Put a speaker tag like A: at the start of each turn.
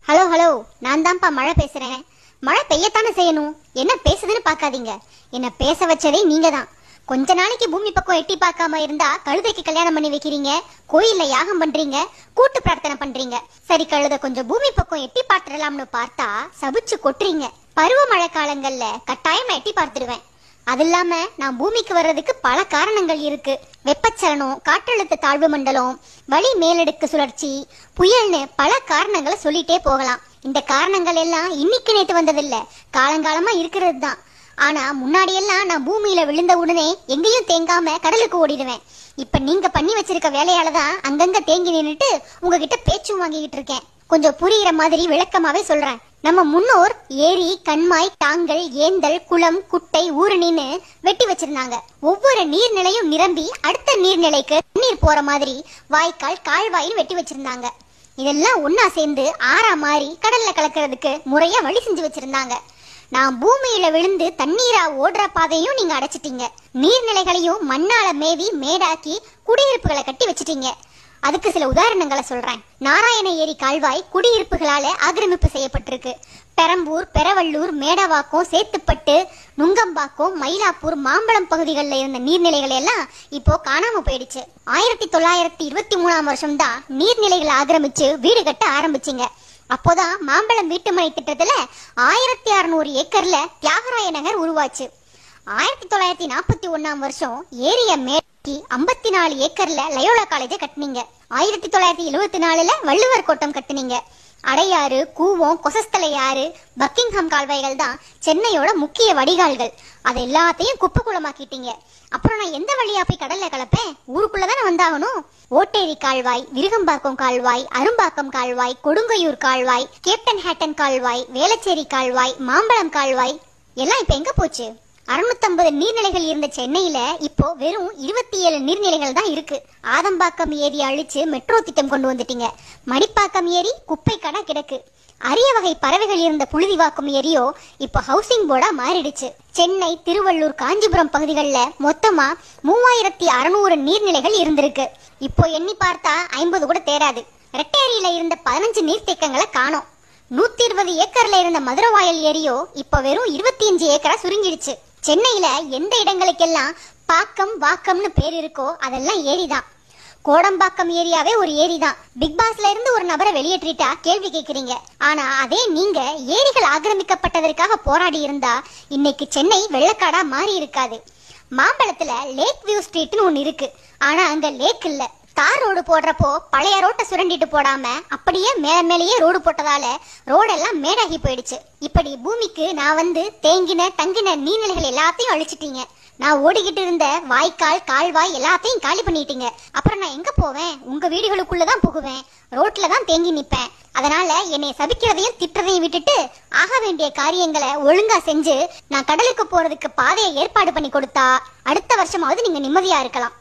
A: hello hello நான் தான்ப்பா மழை பேசுறேன் மழை பெய்யத்தானே செய்யணும் என்ன பேசுதுன்னு பார்க்காதீங்க என்ன பேச வச்சதே நீங்க தான் கொஞ்ச நாளைக்கு பூமி பக்கம் எட்டி பார்க்காம இருந்தா கழுதைக்கு கல்யாணம் பண்ணி வைக்கிறீங்க கோயில்ல யாகம் பண்றீங்க கூட்டு பிரார்த்தனை பண்றீங்க சரி கழுத கொஞ்சம் பூமி பக்கம் எட்டி பார்த்துடலாம்னு பார்த்தா சபிச்சு கொட்டுறீங்க பருவமழை காலங்கள்ல கட்டாயமா எட்டி பார்த்துடுவேன் அது இல்லாம நான் பூமிக்கு வர்றதுக்கு பல காரணங்கள் இருக்கு வெப்பச்சலனம் காற்றழுத்த தாழ்வு மண்டலம் வளி மேலடுக்கு சுழற்சி புயல்னு பல காரணங்களை சொல்லிட்டே போகலாம் இந்த காரணங்கள் எல்லாம் இன்னைக்கு நேத்து வந்ததில்ல காலங்காலமா இருக்கிறது தான் ஆனா முன்னாடி எல்லாம் நான் பூமியில விழுந்த உடனே எங்கேயும் தேங்காம கடலுக்கு ஓடிடுவேன் இப்ப நீங்க பண்ணி வச்சிருக்க வேலையால தான் அங்கங்க தேங்கி நின்னுட்டு உங்ககிட்ட பேச்சும் வாங்கிக்கிட்டு இருக்கேன் கொஞ்சம் புரியுற மாதிரி விளக்கமாவே சொல்றேன் நம்ம முன்னோர் ஏரி கண்மாய் தாங்கல் ஏந்தல் குளம் குட்டை ஊரணின்னு வெட்டி வச்சிருந்தாங்க ஒவ்வொரு நீர்நிலையும் நிரம்பி அடுத்த நீர்நிலைக்கு நீர் போற மாதிரி வாய்க்கால் கால்வாயின்னு வெட்டி வச்சிருந்தாங்க இதெல்லாம் ஒண்ணா சேர்ந்து ஆறா மாறி கடல்ல கலக்கிறதுக்கு முறையா வழி செஞ்சு வச்சிருந்தாங்க நான் பூமியில விழுந்து தண்ணீரா ஓடுற பாதையும் நீங்க அடைச்சிட்டீங்க நீர்நிலைகளையும் மண்ணால மேவி மேடாக்கி குடியிருப்புகளை கட்டி வச்சிட்டீங்க அதுக்கு சில உதாரணங்களை சொல்றேன் நாராயண ஏரி கால்வாய் குடியிருப்புகளால ஆக்கிரமிப்பு செய்யப்பட்டிருக்கு பெரம்பூர் பெரவள்ளூர் மேடவாக்கம் சேத்துப்பட்டு நுங்கம்பாக்கம் மயிலாப்பூர் மாம்பழம் பகுதிகளில் இருந்த நீர்நிலைகள் எல்லாம் இப்போ காணாம போயிடுச்சு ஆயிரத்தி தொள்ளாயிரத்தி இருபத்தி மூணாம் வருஷம் தான் நீர்நிலைகளை ஆக்கிரமிச்சு வீடு கட்ட ஆரம்பிச்சிங்க அப்போதான் மாம்பழம் வீட்டுமனை திட்டத்துல ஆயிரத்தி அறுநூறு ஏக்கர்ல தியாகராய நகர் உருவாச்சு ஆயிரத்தி தொள்ளாயிரத்தி நாற்பத்தி ஒன்னாம் வருஷம் ஏரிய மேற்கி ஐம்பத்தி நாலு ஏக்கர்ல லயோலா காலேஜை கட்டுனீங்க ஆயிரத்தி தொள்ளாயிரத்தி எழுவத்தி நாலுல வள்ளுவர் கோட்டம் கட்டுனீங்க அடையாறு கூவம் கொசஸ்தலை ஆறு பக்கிங்ஹாம் கால்வாய்கள் தான் சென்னையோட முக்கிய வடிகால்கள் அது எல்லாத்தையும் குப்பை குளமாக்கிட்டீங்க அப்புறம் நான் எந்த வழியா போய் கடல்ல கலப்பேன் ஊருக்குள்ள தானே வந்தாகணும் ஓட்டேரி கால்வாய் விருகம்பாக்கம் கால்வாய் அரும்பாக்கம் கால்வாய் கொடுங்கையூர் கால்வாய் கேப்டன் ஹேட்டன் கால்வாய் வேளச்சேரி கால்வாய் மாம்பழம் கால்வாய் எல்லாம் இப்ப எங்க போச்சு அறுநூத்தம்பது நீர்நிலைகள் இருந்த சென்னையில இப்போ வெறும் இருபத்தி ஏழு நீர்நிலைகள் தான் இருக்கு ஆதம்பாக்கம் ஏரி அழிச்சு மெட்ரோ திட்டம் கொண்டு வந்துட்டீங்க மடிப்பாக்கம் ஏரி குப்பை கடா கிடக்கு அரிய வகை பறவைகள் இருந்த புழுதிவாக்கம் ஏரியோ இப்போ ஹவுசிங் போர்டா மாறிடுச்சு சென்னை திருவள்ளூர் காஞ்சிபுரம் பகுதிகளில் மொத்தமா மூவாயிரத்தி அறுநூறு நீர்நிலைகள் இருந்திருக்கு இப்போ எண்ணி பார்த்தா ஐம்பது கூட தேராது ரெட்டேரியில இருந்த பதினஞ்சு நீர்த்தேக்கங்களை காணோம் நூத்தி இருபது ஏக்கர்ல இருந்த மதுரவாயல் ஏரியோ இப்ப வெறும் இருபத்தி அஞ்சு ஏக்கரா சுருங்கிடுச்சு சென்னையில எந்த இடங்களுக்கெல்லாம் பாக்கம் வாக்கம்னு பேர் இருக்கோ அதெல்லாம் ஏரிதான் கோடம்பாக்கம் ஏரியாவே ஒரு ஏரி தான் பிக் பாஸ்ல இருந்து ஒரு நபரை வெளியேற்றிட்டா கேள்வி கேக்குறீங்க ஆனா அதே நீங்க ஏரிகள் ஆக்கிரமிக்கப்பட்டதற்காக போராடி இருந்தா இன்னைக்கு சென்னை வெள்ளக்காடா மாறி இருக்காது மாம்பழத்துல லேக் வியூ ஸ்ட்ரீட்னு ஒன்னு இருக்கு ஆனா அங்க லேக் இல்ல தார் ரோடு போடுறப்போ பழைய ரோட்டை சுரண்டிட்டு போடாம அப்படியே மேல மேலேயே ரோடு போட்டதால ரோடெல்லாம் மேடாகி போயிடுச்சு இப்படி பூமிக்கு நான் வந்து தேங்கின தங்கின நீர்நிலைகள் எல்லாத்தையும் அழிச்சிட்டீங்க நான் ஓடிக்கிட்டு இருந்த வாய்க்கால் கால்வாய் எல்லாத்தையும் காலி பண்ணிட்டீங்க அப்புறம் நான் எங்க போவேன் உங்க வீடுகளுக்குள்ள தான் புகுவேன் ரோட்ல தான் தேங்கி நிப்பேன் அதனால என்னை சபிக்கிறதையும் திட்டுறதையும் விட்டுட்டு ஆக வேண்டிய காரியங்களை ஒழுங்கா செஞ்சு நான் கடலுக்கு போறதுக்கு பாதையை ஏற்பாடு பண்ணி கொடுத்தா அடுத்த வருஷமாவது நீங்க நிம்மதியா இருக்கலாம்